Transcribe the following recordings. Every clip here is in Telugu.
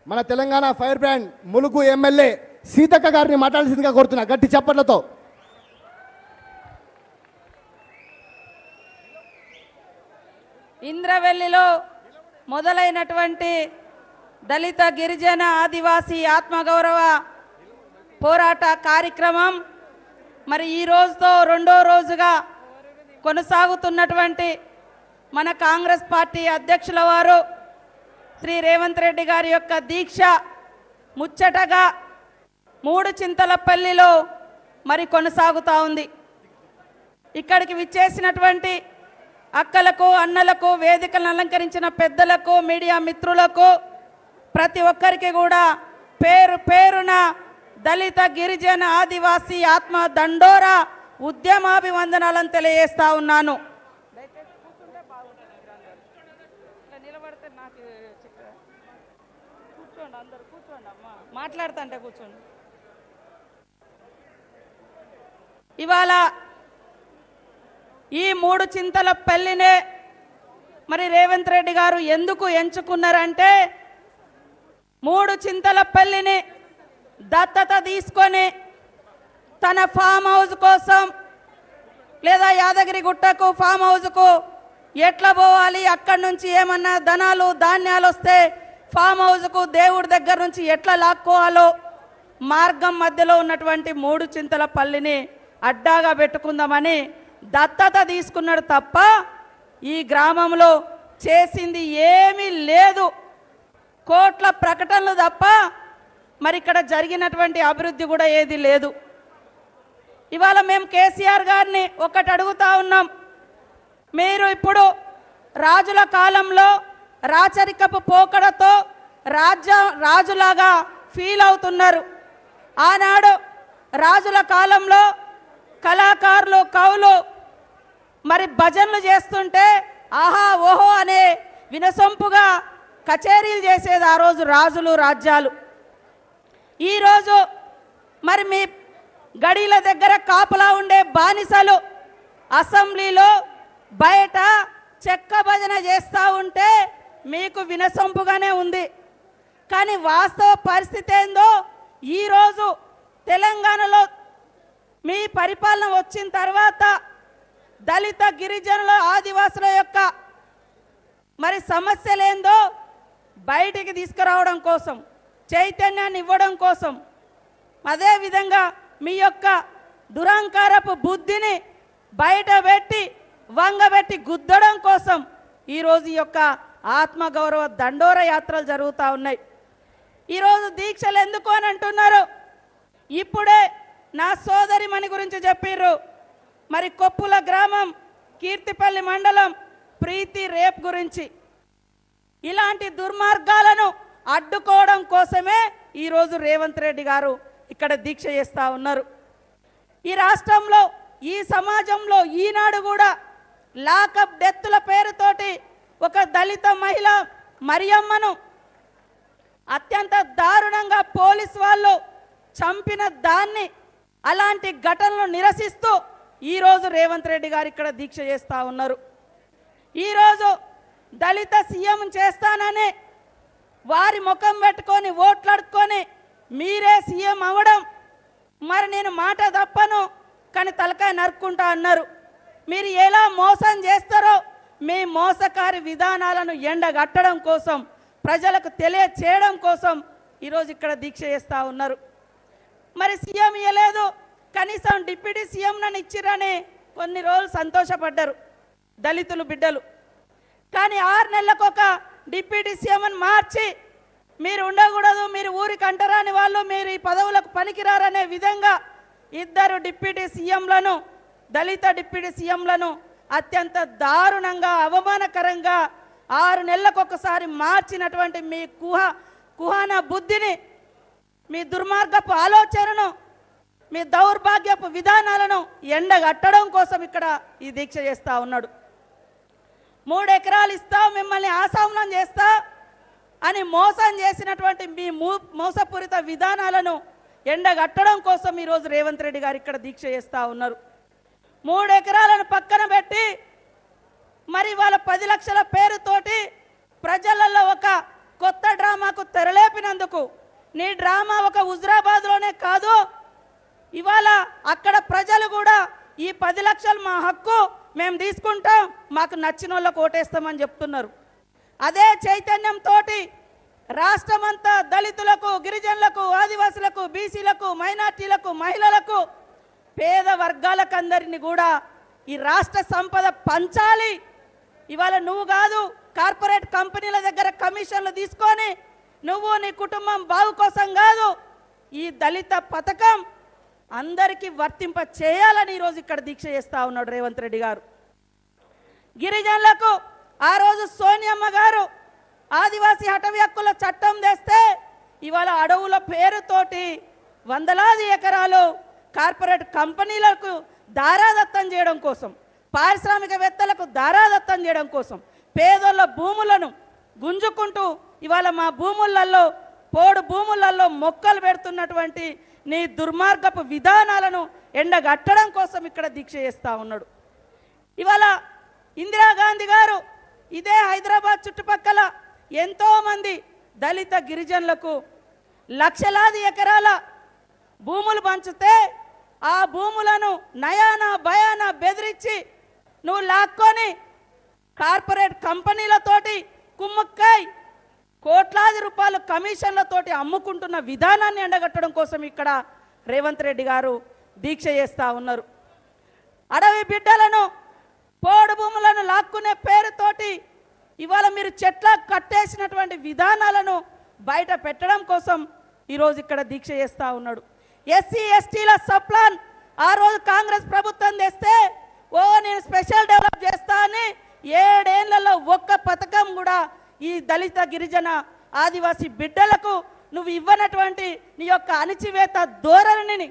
మన Telangana fire brand Mulugu MLA Seethakka గారిని మాట్లాడాల్సిందిగా కోరుతున్నా గట్టి చప్పట్లతో ఇంద్రవెల్లిలో మొదలైనటువంటి దళిత గిరిజన ఆదివాసీ ఆత్మగౌరవ పోరాట కార్యక్రమం మరి ఈ రోజుతో రెండో రోజుగా కొనసాగుతున్నటువంటి మన కాంగ్రెస్ పార్టీ అధ్యక్షుల వారు శ్రీ రేవంత్ రెడ్డి గారి యొక్క దీక్ష ముచ్చటగా మూడు చింతలపల్లిలో మరి కొనసాగుతూ ఉంది ఇక్కడికి విచ్చేసినటువంటి అక్కలకు అన్నలకు వేదికలను అలంకరించిన పెద్దలకు మీడియా మిత్రులకు ప్రతి ఒక్కరికి కూడా పేరు పేరున దళిత గిరిజన ఆదివాసీ ఆత్మ దండోరా ఉద్యమాభివందనాలను తెలియజేస్తా ఉన్నాను కూర్చోండి అందరు కూర్చోండి అమ్మా మాట్లాడుతుంటే కూర్చోండి ఇవాళ ఈ మూడు చింతల పెళ్లినే మరి రేవంత్ రెడ్డి గారు ఎందుకు ఎంచుకున్నారంటే మూడు చింతల పెళ్లిని దత్తత తీసుకొని తన ఫామ్ హౌస్ కోసం లేదా యాదగిరి గుట్టకు ఫామ్ హౌస్కు ఎట్లా పోవాలి అక్కడి నుంచి ఏమన్నా ధనాలు ధాన్యాలు వస్తే ఫామ్ హౌస్కు దేవుడి దగ్గర నుంచి ఎట్లా లాక్కోవాలో మార్గం మధ్యలో ఉన్నటువంటి మూడు చింతల పల్లిని అడ్డాగా పెట్టుకుందామని దత్తత తీసుకున్నాడు తప్ప ఈ గ్రామంలో చేసింది ఏమీ లేదు కోట్ల ప్రకటనలు తప్ప మరి ఇక్కడ జరిగినటువంటి అభివృద్ధి కూడా ఏది లేదు ఇవాళ మేము కేసీఆర్ గారిని ఒకటి అడుగుతా ఉన్నాం మీరు ఇప్పుడు రాజుల కాలంలో రాచరికపు పోకడతో రాజ్య రాజులాగా ఫీల్ అవుతున్నారు ఆనాడు రాజుల కాలంలో కళాకారులు కవులు మరి భజనలు చేస్తుంటే ఆహా ఓహో అనే వినసొంపుగా కచేరీలు చేసేది ఆ రోజు రాజులు రాజ్యాలు ఈరోజు మరి మీ గడీల దగ్గర కాపలా ఉండే బానిసలు అసెంబ్లీలో బయట చెక్క భజన చేస్తూ ఉంటే మీకు వినసొంపుగానే ఉంది కానీ వాస్తవ పరిస్థితి ఏందో ఈరోజు తెలంగాణలో మీ పరిపాలన వచ్చిన తర్వాత దళిత గిరిజనుల ఆదివాసుల యొక్క మరి సమస్యలేందో బయటికి తీసుకురావడం కోసం చైతన్యాన్ని ఇవ్వడం కోసం అదేవిధంగా మీ యొక్క దురహంకారపు బుద్ధిని బయట పెట్టి వంగబెట్టి గుద్దడం కోసం ఈరోజు ఈ యొక్క ఆత్మగౌరవ దండోర యాత్రలు జరుగుతూ ఉన్నాయి ఈరోజు దీక్షలు ఎందుకు అని అంటున్నారు ఇప్పుడే నా సోదరి మని గురించి చెప్పిర్రు మరి కొప్పుల గ్రామం కీర్తిపల్లి మండలం ప్రీతి రేప్ గురించి ఇలాంటి దుర్మార్గాలను అడ్డుకోవడం కోసమే ఈరోజు రేవంత్ రెడ్డి గారు ఇక్కడ దీక్ష చేస్తూ ఉన్నారు ఈ రాష్ట్రంలో ఈ సమాజంలో ఈనాడు కూడా లాకప్ డెత్తుల పేరుతోటి ఒక దళిత మహిళ మరియమ్మను అత్యంత దారుణంగా పోలీస్ వాళ్ళు చంపిన దాన్ని అలాంటి ఘటనలు నిరసిస్తూ ఈరోజు రేవంత్ రెడ్డి గారు ఇక్కడ దీక్ష చేస్తూ ఉన్నారు ఈరోజు దళిత సీఎం చేస్తానని వారి ముఖం పెట్టుకొని ఓట్లాడుకొని మీరే సీఎం అవ్వడం మరి నేను మాట తప్పను కానీ తలకాయ నరుక్కుంటా అన్నారు మీరు ఎలా మోసం చేస్తారో మీ మోసకారి విధానాలను ఎండగట్టడం కోసం ప్రజలకు తెలియచేయడం కోసం ఈరోజు ఇక్కడ దీక్ష చేస్తూ ఉన్నారు మరి సీఎం ఇవ్వలేదు కనీసం డిప్యూటీ సీఎం నన్ను ఇచ్చిరని కొన్ని రోజులు సంతోషపడ్డారు దళితులు బిడ్డలు కానీ ఆరు నెలలకు ఒక డిప్యూటీ సీఎం అని మార్చి మీరు ఉండకూడదు మీరు ఊరికి అంటరాని వాళ్ళు మీరు ఈ పదవులకు పనికిరారనే విధంగా ఇద్దరు డిప్యూటీ సీఎంలను దళిత డిప్యూటీ సీఎంలను అత్యంత దారుణంగా అవమానకరంగా ఆరు నెలలకు ఒకసారి మార్చినటువంటి మీ కుహ కుహాన బుద్ధిని మీ దుర్మార్గపు ఆలోచనను మీ దౌర్భాగ్యపు విధానాలను ఎండగట్టడం కోసం ఇక్కడ ఈ దీక్ష చేస్తా ఉన్నాడు మూడు ఎకరాలు ఇస్తా మిమ్మల్ని ఆసామనం చేస్తా అని మోసం చేసినటువంటి మీ మూ- మోసపూరిత విధానాలను ఎండగట్టడం కోసం ఈరోజు రేవంత్ రెడ్డి గారు ఇక్కడ దీక్ష చేస్తా ఉన్నారు మూడు ఎకరాలను పక్కన పెట్టి మరి వాళ్ళ పది లక్షల పేరుతోటి ప్రజలలో ఒక కొత్త డ్రామాకు గిరిజనులకు తెరలేపినందుకు నీ డ్రామా ఒక హుజరాబాద్లోనే కాదు ఇవాళ అక్కడ ప్రజలు కూడా ఈ పది లక్షలు మా హక్కు మేము తీసుకుంటాం మాకు నచ్చిన వాళ్ళకు ఓటేస్తామని చెప్తున్నారు అదే చైతన్యంతో రాష్ట్రమంతా దళితులకు గిరిజనులకు ఆదివాసులకు బీసీలకు మైనార్టీలకు మహిళలకు పేద వర్గాలకు అందరినీ కూడా ఈ రాష్ట్ర సంపద పంచాలి ఇవాళ నువ్వు కాదు కార్పొరేట్ కంపెనీల దగ్గర కమిషన్లు తీసుకొని నువ్వు నీ కుటుంబం బాగు కోసం కాదు ఈ దళిత పథకం అందరికీ వర్తింప చేయాలని ఈరోజు ఇక్కడ దీక్ష చేస్తా ఉన్నాడు రేవంత్ రెడ్డి గారు గిరిజనులకు ఆ రోజు సోనియమ్మ గారు ఆదివాసీ హటవీ హక్కుల చట్టం తెస్తే ఇవాళ అడవుల పేరుతోటి వందలాది ఎకరాలు కార్పొరేట్ కంపెనీలకు దారాదత్తం చేయడం కోసం పారిశ్రామికవేత్తలకు దారాదత్తం చేయడం కోసం పేదోళ్ళ భూములను గుంజుకుంటూ ఇవాళ మా భూములలో పోడు భూములలో మొక్కలు పెడుతున్నటువంటి నీ దుర్మార్గపు విధానాలను ఎండగట్టడం కోసం ఇక్కడ దీక్ష చేస్తా ఉన్నాడు ఇవాళ ఇందిరాగాంధీ గారు ఇదే హైదరాబాద్ చుట్టుపక్కల ఎంతో మంది దళిత గిరిజనులకు లక్షలాది ఎకరాల భూములు పంచితే ఆ భూములను నయాన భయాన బెదిరించి నువ్వు లాక్కొని కార్పొరేట్ కంపెనీలతోటి కుమ్మక్కాయ్ కోట్లాది రూపాయలు కమిషన్లతోటి అమ్ముకుంటున్న విధానాన్ని ఎండగట్టడం కోసం ఇక్కడ రేవంత్ రెడ్డి గారు దీక్ష చేస్తా ఉన్నారు అడవి బిడ్డలను పోడు భూములను లాక్కునే పేరుతోటి ఇవాళ మీరు చెట్ల కట్టేసినటువంటి విధానాలను బయట పెట్టడం కోసం ఈరోజు ఇక్కడ దీక్ష చేస్తా ఉన్నాడు ఎస్సీ ఎస్టీల సప్లాన్ ఆ రోజు కాంగ్రెస్ ప్రభుత్వం తెస్తే ఓ నేను స్పెషల్ డెవలప్ చేస్తా అని ఏడేళ్లలో ఒక్క పథకం కూడా ఈ దళిత గిరిజన ఆదివాసీ బిడ్డలకు నువ్వు ఇవ్వనటువంటి నీ యొక్క అణిచివేత ధోరణిని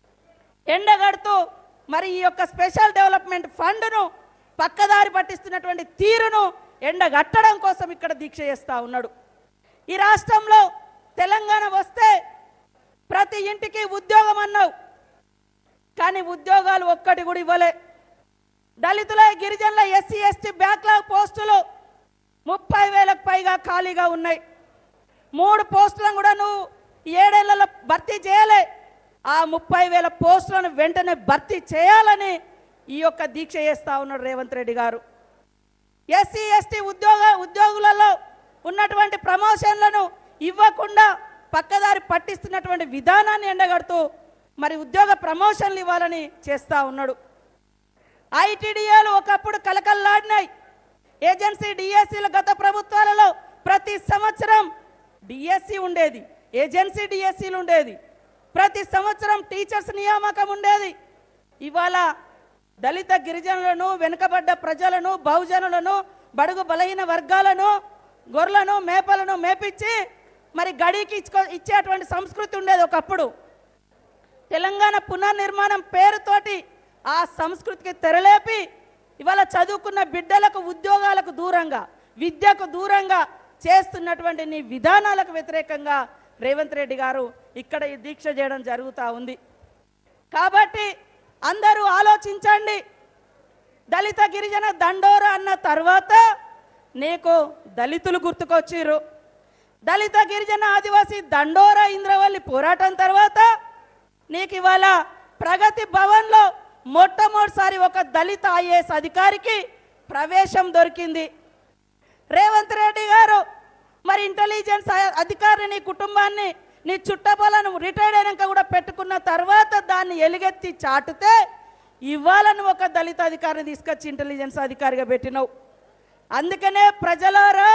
ఎండగడుతూ మరి ఈ యొక్క స్పెషల్ డెవలప్మెంట్ ఫండ్ను పక్కదారి పట్టిస్తున్నటువంటి తీరును ఎండగట్టడం కోసం ఇక్కడ దీక్ష చేస్తా ఉన్నాడు ఈ రాష్ట్రంలో తెలంగాణ వస్తే ప్రతి ఇంటికి ఉద్యోగం అన్నావు కానీ ఉద్యోగాలు ఒక్కటి కూడా ఇవ్వలే దళితుల గిరిజనుల ఎస్సీ ఎస్టీ బ్యాక్లాగ్ పోస్టులు ముప్పై వేలకు పైగా ఖాళీగా ఉన్నాయి మూడు పోస్టులను కూడా నువ్వు ఏడేళ్లలో భర్తీ చేయలే ఆ ముప్పై వేల పోస్టులను వెంటనే భర్తీ చేయాలని ఈ యొక్క దీక్ష చేస్తా ఉన్నాడు రేవంత్ రెడ్డి గారు ఎస్సీ ఎస్టీ ఉద్యోగ ఉద్యోగులలో ఉన్నటువంటి ప్రమోషన్లను ఇవ్వకుండా పక్కదారి పట్టిస్తున్నటువంటి విధానాన్ని ఎండగడుతూ మరి ఉద్యోగ ప్రమోషన్లు ఇవ్వాలని చేస్తా ఉన్నాడు ఐటీడీఏలు ఒకప్పుడు కలకల్లాడినాయి ఏజెన్సీ డిఎస్సీలు గత ప్రభుత్వాలలో ప్రతి సంవత్సరం డిఎస్సి ఉండేది ఏజెన్సీ డిఎస్సీలు ఉండేది ప్రతి సంవత్సరం టీచర్స్ నియామకం ఉండేది ఇవాళ దళిత గిరిజనులను వెనుకబడ్డ ప్రజలను బహుజనులను బడుగు బలహీన వర్గాలను గొర్రెలను మేపలను మేపించి మరి గడికి ఇచ్చుకో ఇచ్చేటువంటి సంస్కృతి ఉండేది ఒకప్పుడు తెలంగాణ పునర్నిర్మాణం పేరుతోటి ఆ సంస్కృతికి తెరలేపి ఇవాళ చదువుకున్న బిడ్డలకు ఉద్యోగాలకు దూరంగా విద్యకు దూరంగా చేస్తున్నటువంటి నీ విధానాలకు వ్యతిరేకంగా రేవంత్ రెడ్డి గారు ఇక్కడ ఈ దీక్ష చేయడం జరుగుతూ ఉంది కాబట్టి అందరూ ఆలోచించండి దళిత గిరిజన దండోర అన్న తర్వాత నీకు దళితులు గుర్తుకొచ్చిర్రు దళిత గిరిజన ఆదివాసీ దండోర ఇంద్రవల్లి పోరాటం తర్వాత నీకు ఇవాళ ప్రగతి భవన్లో మొట్టమొదటిసారి ఒక దళిత ఐఏఎస్ అధికారికి ప్రవేశం దొరికింది రేవంత్ రెడ్డి గారు మరి ఇంటెలిజెన్స్ అ- అధికారిని నీ కుటుంబాన్ని నీ చుట్టబలను రిటైర్డ్ అయినాక కూడా పెట్టుకున్న తర్వాత దాన్ని ఎలుగెత్తి చాటితే ఇవాళ నువ్వు ఒక దళిత అధికారిని తీసుకొచ్చి ఇంటెలిజెన్స్ అధికారిగా పెట్టినావు అందుకనే ప్రజలారా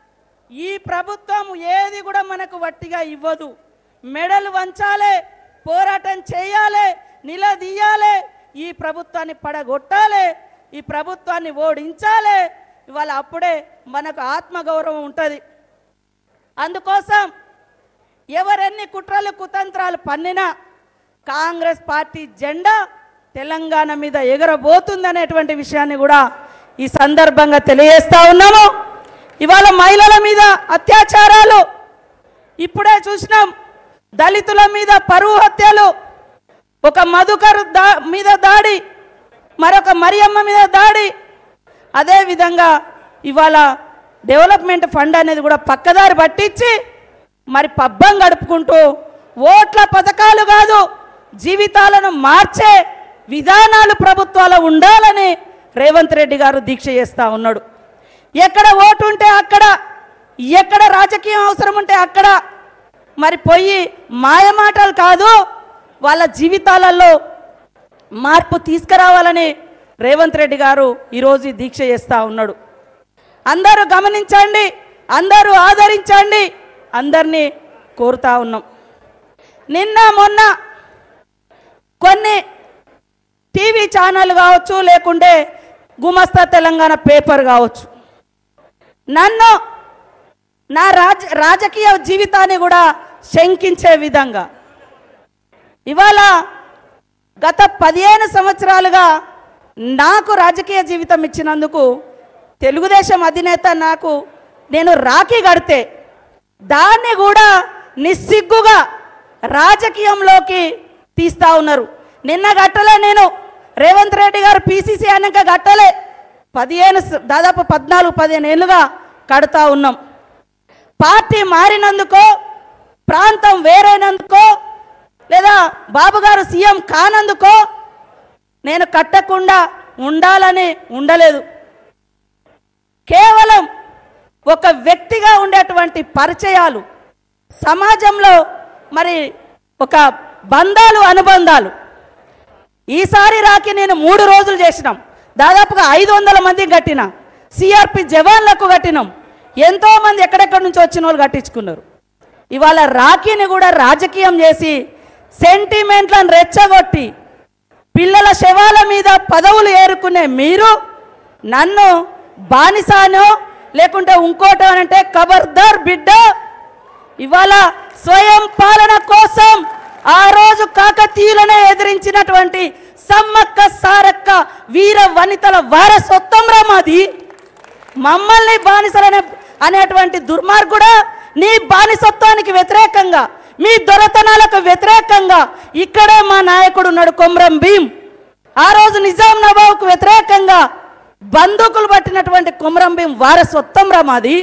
ఈ ప్రభుత్వం ఏది కూడా మనకు వట్టిగా ఇవ్వదు మెడలు వంచాలే పోరాటం చేయాలి నిలదీయాలి ఈ ప్రభుత్వాన్ని పడగొట్టాలి ఈ ప్రభుత్వాన్ని ఓడించాలి ఇవాళ అప్పుడే మనకు ఆత్మగౌరవం ఉంటుంది అందుకోసం ఎవరెన్ని కుట్రలు కుతంత్రాలు పన్నినా కాంగ్రెస్ పార్టీ జెండా తెలంగాణ మీద ఎగరబోతుందనేటువంటి విషయాన్ని కూడా ఈ సందర్భంగా తెలియజేస్తా ఉన్నాము ఇవాళ మహిళల మీద అత్యాచారాలు ఇప్పుడే చూసినాం దళితుల మీద పరువు హత్యలు ఒక మధుకర్ దా మీద దాడి మరొక మరియమ్మ మీద దాడి అదే విధంగా ఇవాళ డెవలప్మెంట్ ఫండ్ అనేది కూడా పక్కదారి పట్టించి మరి పబ్బం గడుపుకుంటూ ఓట్ల పథకాలు కాదు జీవితాలను మార్చే విధానాలు ప్రభుత్వాలు ఉండాలని రేవంత్ రెడ్డి గారు దీక్ష చేస్తూ ఉన్నాడు ఎక్కడ ఓటు ఉంటే అక్కడ ఎక్కడ రాజకీయం అవసరం ఉంటే అక్కడ మరి పోయి మాయమాటలు కాదు వాళ్ళ జీవితాలలో మార్పు తీసుకురావాలని రేవంత్ రెడ్డి గారు ఈరోజు ఈ దీక్ష చేస్తూ ఉన్నాడు అందరూ గమనించండి అందరూ ఆదరించండి అందరినీ కోరుతా ఉన్నాం నిన్న మొన్న కొన్ని టీవీ ఛానల్ కావచ్చు లేకుంటే గుమస్తా తెలంగాణ పేపర్ కావచ్చు నన్ను నా రాజ రాజకీయ జీవితాన్ని కూడా శంకించే విధంగా ఇవాళ గత పదిహేను సంవత్సరాలుగా నాకు రాజకీయ జీవితం ఇచ్చినందుకు తెలుగుదేశం అధినేత నాకు నేను రాఖీ కడితే దాన్ని కూడా నిస్సిగ్గుగా రాజకీయంలోకి తీస్తా ఉన్నారు నిన్న గట్టలే నేను రేవంత్ రెడ్డి గారు పీసీసీ అన్నాక గట్టలే పదిహేను స- దాదాపు పద్నాలుగు పదిహేను ఏళ్ళుగా కడతా ఉన్నాం పార్టీ మారినందుకో ప్రాంతం వేరైనందుకో లేదా బాబు గారు సీఎం కానందుకో నేను కట్టకుండా ఉండాలని ఉండలేదు కేవలం ఒక వ్యక్తిగా ఉండేటువంటి పరిచయాలు సమాజంలో మరి ఒక బంధాలు అనుబంధాలు ఈసారి రాకి నేను మూడు రోజులు చేసినాం దాదాపుగా ఐదు వందల మంది కట్టిన సిఆర్పి జవాన్లకు కట్టినాం ఎంతో మంది ఎక్కడెక్కడి నుంచి వచ్చిన వాళ్ళు కట్టించుకున్నారు ఇవాళ రాఖీని కూడా రాజకీయం చేసి సెంటిమెంట్లను రెచ్చగొట్టి పిల్లల శవాల మీద పదవులు ఏరుకునే మీరు నన్ను బానిసానో లేకుంటే ఇంకోటో అని అంటే ఖబర్దార్ బిడ్డ ఇవాళ స్వయం పాలన కోసం ఆ రోజు కాకతీయులనే ఎదిరించినటువంటి సమ్మక్క సారక్క వీర వనితల వారసత్వం రా మాది మమ్మల్ని బానిసలనే అనేటువంటి దుర్మార్గుడా నీ బానిసత్వానికి వ్యతిరేకంగా మీ దొరతనాలకు వ్యతిరేకంగా ఇక్కడే మా నాయకుడు ఉన్నాడు కొమ్రం భీం ఆ రోజు నిజాం నవాబుకు వ్యతిరేకంగా బందూకులు పట్టినటువంటి కొమరం భీం వారసత్వం రా మాది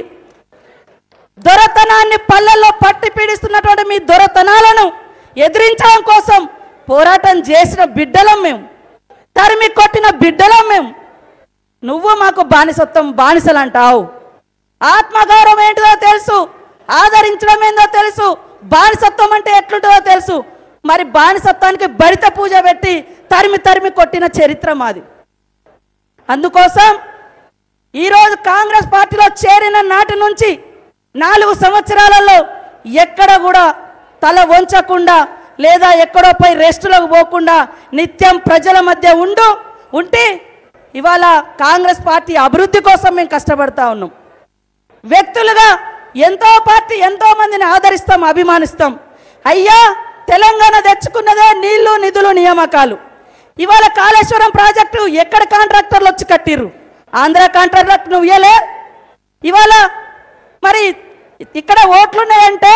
దొరతనాన్ని పల్లెల్లో పట్టి పీడిస్తున్నటువంటి మీ దొరతనాలను ఎదిరించడం కోసం పోరాటం చేసిన బిడ్డలం మేము తరిమి కొట్టిన బిడ్డలం మేము నువ్వు మాకు బానిసత్వం బానిసలు అంటావు ఆత్మగౌరవం ఏంటిదో తెలుసు ఆదరించడం ఏందో తెలుసు బానిసత్వం అంటే ఎట్లుంటుందో తెలుసు మరి బానిసత్వానికి బడిత పూజ పెట్టి తరిమి తరిమి కొట్టిన చరిత్ర మాది అందుకోసం ఈరోజు కాంగ్రెస్ పార్టీలో చేరిన నాటి నుంచి నాలుగు సంవత్సరాలలో ఎక్కడ కూడా తల వంచకుండా లేదా ఎక్కడో పోయి రెస్టులకు పోకుండా నిత్యం ప్రజల మధ్య ఉండు ఉంటే ఇవాళ కాంగ్రెస్ పార్టీ అభివృద్ధి కోసం మేము కష్టపడతా ఉన్నాం వ్యక్తులుగా ఎంతో పార్టీ ఎంతో మందిని ఆదరిస్తాం అభిమానిస్తాం అయ్యా తెలంగాణ తెచ్చుకున్నదే నీళ్లు నిధులు నియామకాలు ఇవాళ కాళేశ్వరం ప్రాజెక్టు ఎక్కడ కాంట్రాక్టర్లు వచ్చి కట్టిర్రు ఆంధ్ర కాంట్రాక్టర్ నువ్వు ఇయ్యలే ఇవాళ మరి ఇక్కడ ఓట్లున్నాయంటే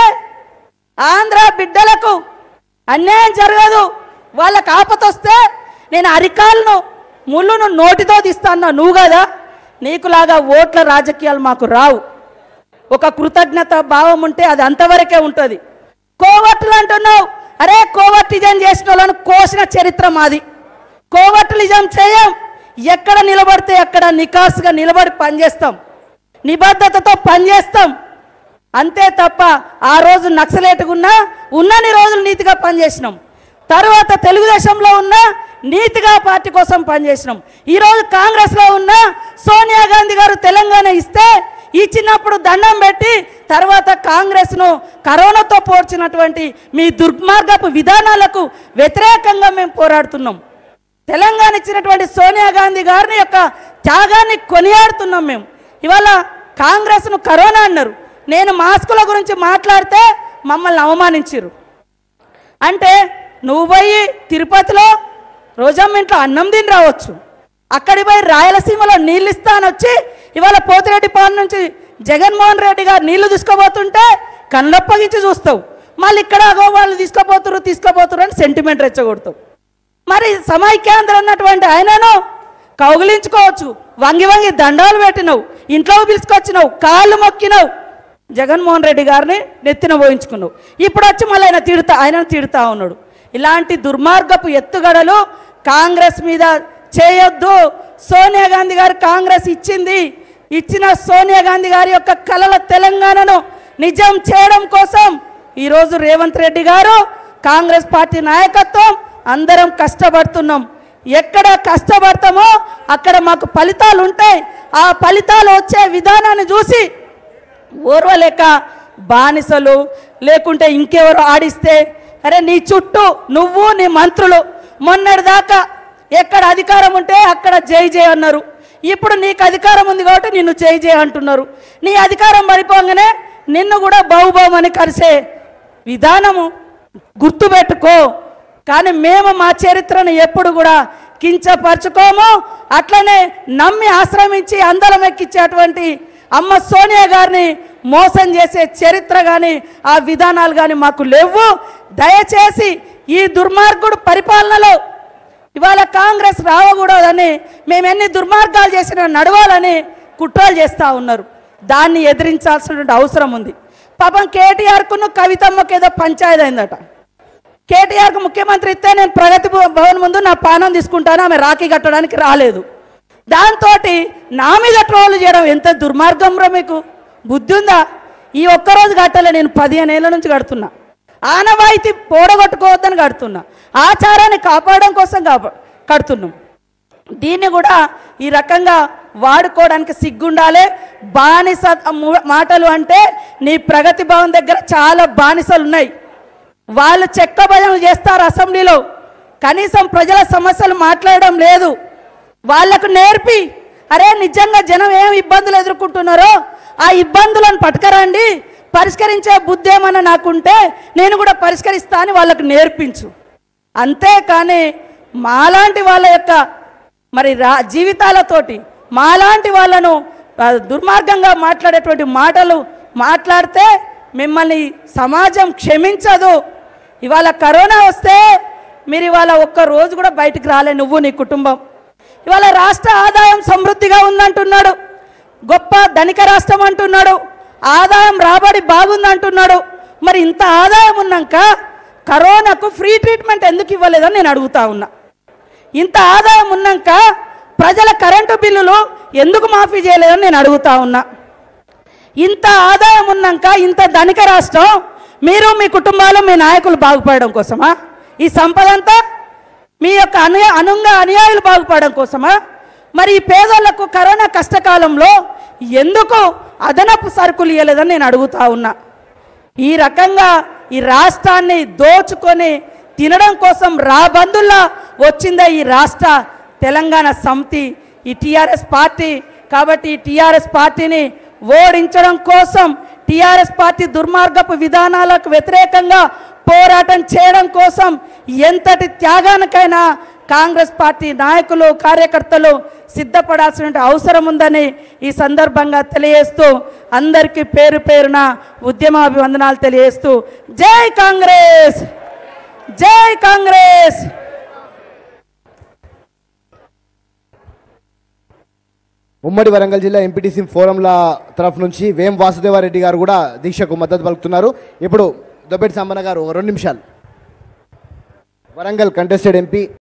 ఆంధ్ర బిడ్డలకు అన్యాయం జరగదు వాళ్ళకి ఆపతొస్తే నేను అరికాలను ముళ్ళును నోటితో తీస్తాను నువ్వు కదా నీకులాగా ఓట్ల రాజకీయాలు మాకు రావు ఒక కృతజ్ఞత భావం ఉంటే అది అంతవరకే ఉంటుంది కోవట్లు అంటున్నావు అరే కోవట్లిజం చేసిన వాళ్ళని కోసిన చరిత్ర మాది కోవట్లిజం చేయం ఎక్కడ నిలబడితే అక్కడ నికాసుగా నిలబడి పనిచేస్తాం నిబద్ధతతో పనిచేస్తాం అంతే తప్ప ఆ రోజు నక్సలేటుగా ఉన్నా ఉన్నన్ని రోజులు నీతిగా పనిచేసినాం తరువాత తెలుగుదేశంలో ఉన్న నీతిగా పార్టీ కోసం పనిచేసినాం ఈరోజు కాంగ్రెస్లో ఉన్న సోనియా గాంధీ గారు తెలంగాణ ఇస్తే ఇచ్చినప్పుడు దండం పెట్టి తర్వాత కాంగ్రెస్ను కరోనాతో పోర్చినటువంటి మీ దుర్మార్గపు విధానాలకు వ్యతిరేకంగా మేము పోరాడుతున్నాం తెలంగాణ ఇచ్చినటువంటి సోనియా గాంధీ గారిని యొక్క త్యాగాన్ని కొనియాడుతున్నాం మేము ఇవాళ కాంగ్రెస్ను కరోనా అన్నారు నేను మాస్కుల గురించి మాట్లాడితే మమ్మల్ని అవమానించారు అంటే నువ్వు పోయి తిరుపతిలో రోజమ్మ ఇంట్లో అన్నం తిని రావచ్చు అక్కడి పోయి రాయలసీమలో నీళ్ళు ఇస్తా అని వచ్చి ఇవాళ పోతిరెడ్డి పాలన నుంచి జగన్మోహన్ రెడ్డి గారు నీళ్లు తీసుకోబోతుంటే కళ్ళప్పగించి చూస్తావు మళ్ళీ ఇక్కడ అగో వాళ్ళు తీసుకోపోతురు తీసుకోపోతురు అని సెంటిమెంట్ రెచ్చగొడతావు మరి సమైక్యాంధ్ర ఉన్నటువంటి ఆయనను కౌగిలించుకోవచ్చు వంగి వంగి దండాలు పెట్టినవు ఇంట్లో పిలుచుకొచ్చినావు కాళ్ళు మొక్కినవు జగన్మోహన్ రెడ్డి గారిని నెత్తిన పోయించుకున్నావు ఇప్పుడు వచ్చి మళ్ళీ ఆయన తిడుతా ఆయన తిడుతా ఉన్నాడు ఇలాంటి దుర్మార్గపు ఎత్తుగడలు కాంగ్రెస్ మీద చేయొద్దు సోనియా గాంధీ గారు కాంగ్రెస్ ఇచ్చింది ఇచ్చిన సోనియా గాంధీ గారి యొక్క కలల తెలంగాణను నిజం చేయడం కోసం ఈరోజు రేవంత్ రెడ్డి గారు కాంగ్రెస్ పార్టీ నాయకత్వం అందరం కష్టపడుతున్నాం ఎక్కడ కష్టపడతామో అక్కడ మాకు ఫలితాలు ఉంటాయి ఆ ఫలితాలు వచ్చే విధానాన్ని చూసి ఓర్వలేక బానిసలు లేకుంటే ఇంకెవరు ఆడిస్తే అరే నీ చుట్టూ నువ్వు నీ మంత్రులు మొన్నటిదాకా ఎక్కడ అధికారం ఉంటే అక్కడ జై జై అన్నారు ఇప్పుడు నీకు అధికారం ఉంది కాబట్టి నిన్ను జై జై అంటున్నారు నీ అధికారం పడిపోగానే నిన్ను కూడా బాహుబాహు అని కలిసే విధానము గుర్తుపెట్టుకో కానీ మేము మా చరిత్రను ఎప్పుడు కూడా కించపరచుకోము అట్లనే నమ్మి ఆశ్రమించి అందలం ఎక్కించేటువంటి అమ్మ సోనియా గారిని మోసం చేసే చరిత్ర కానీ ఆ విధానాలు కానీ మాకు లేవు దయచేసి ఈ దుర్మార్గుడు పరిపాలనలో ఇవాళ కాంగ్రెస్ రావకూడదని మేము ఎన్ని దుర్మార్గాలు చేసినా నడవాలని కుట్రలు చేస్తూ ఉన్నారు దాన్ని ఎదిరించాల్సినటువంటి అవసరం ఉంది పాపం కేటీఆర్కును కవితమ్మకి ఏదో పంచాయతీ అయిందట కేటీఆర్కు ముఖ్యమంత్రి ఇస్తే నేను ప్రగతి భవ- భవన్ ముందు నా పానం తీసుకుంటాను ఆమె రాఖీ కట్టడానికి రాలేదు దాంతో నా మీద ట్రోల్ చేయడం ఎంత దుర్మార్గం రా మీకు బుద్ధి ఉందా ఈ ఒక్కరోజు కట్టలే నేను పదిహేను ఏళ్ళ నుంచి కడుతున్నా ఆనవాయితీ పోడగొట్టుకోవద్దని కడుతున్నా ఆచారాన్ని కాపాడడం కోసం కాపా కడుతున్నాం దీన్ని కూడా ఈ రకంగా వాడుకోవడానికి సిగ్గుండాలి బానిస ము- మాటలు అంటే నీ ప్రగతి భవన్ దగ్గర చాలా బానిసలు ఉన్నాయి వాళ్ళు చెక్క భజనలు చేస్తారు అసెంబ్లీలో కనీసం ప్రజల సమస్యలు మాట్లాడడం లేదు వాళ్లకు నేర్పి అరే నిజంగా జనం ఏం ఇబ్బందులు ఎదుర్కొంటున్నారో ఆ ఇబ్బందులను పట్టుకరండి పరిష్కరించే బుద్ధి ఏమన్నా నాకుంటే నేను కూడా పరిష్కరిస్తా అని వాళ్ళకు నేర్పించు అంతేకాని మాలాంటి వాళ్ళ యొక్క మరి రా జీవితాలతోటి మాలాంటి వాళ్ళను ఆ, దుర్మార్గంగా మాట్లాడేటువంటి మాటలు మాట్లాడితే మిమ్మల్ని సమాజం క్షమించదు ఇవాళ కరోనా వస్తే మీరు ఇవాళ ఒక్క రోజు కూడా బయటికి రాలే నువ్వు నీ కుటుంబం ఇవాళ రాష్ట్ర ఆదాయం సమృద్ధిగా ఉందంటున్నాడు గొప్ప ధనిక రాష్ట్రం అంటున్నాడు ఆదాయం రాబడి బాగుందంటున్నాడు మరి ఇంత ఆదాయం ఉన్నాక కరోనాకు ఫ్రీ ట్రీట్మెంట్ ఎందుకు ఇవ్వలేదని నేను అడుగుతా ఉన్నా ఇంత ఆదాయం ఉన్నాక ప్రజల కరెంటు బిల్లులు ఎందుకు మాఫీ చేయలేదని నేను అడుగుతా ఉన్నా ఇంత ఆదాయం ఉన్నాక ఇంత ధనిక రాష్ట్రం మీరు మీ కుటుంబాలు మీ నాయకులు బాగుపడడం కోసమా ఈ సంపద అంతా మీ యొక్క అను అనుంగ అనుయాయులు బాగుపడడం కోసమా మరి ఈ పేదోళ్లకు కరోనా కష్టకాలంలో ఎందుకు అదనపు సరుకులు ఇవ్వలేదని నేను అడుగుతా ఉన్నా ఈ రకంగా ఈ రాష్ట్రాన్ని దోచుకొని తినడం కోసం రాబందుల్లా వచ్చిందే ఈ రాష్ట్ర తెలంగాణ సమితి ఈ టీఆర్ఎస్ పార్టీ కాబట్టి ఈ టీఆర్ఎస్ పార్టీని ఓడించడం కోసం టీఆర్ఎస్ పార్టీ దుర్మార్గపు విధానాలకు వ్యతిరేకంగా పోరాటం చేయడం కోసం ఎంతటి త్యాగానికైనా కాంగ్రెస్ పార్టీ నాయకులు కార్యకర్తలు సిద్ధపడాల్సిన అవసరం ఉందని ఈ సందర్భంగా తెలియజేస్తూ అందరికీ పేరు పేరున ఉద్యమాభివందనాలు తెలియజేస్తూ జై కాంగ్రెస్ జై కాంగ్రెస్ ఉమ్మడి వరంగల్ జిల్లా ఎంపీటీసీ ఫోరంల తరఫు నుంచి వేం వాసుదేవారెడ్డి గారు కూడా దీక్షకు మద్దతు పలుకుతున్నారు ఇప్పుడు దొబ్బెట్టి సాంబన్న గారు ఒక రెండు నిమిషాలు వరంగల్ కంటెస్టెడ్ ఎంపీ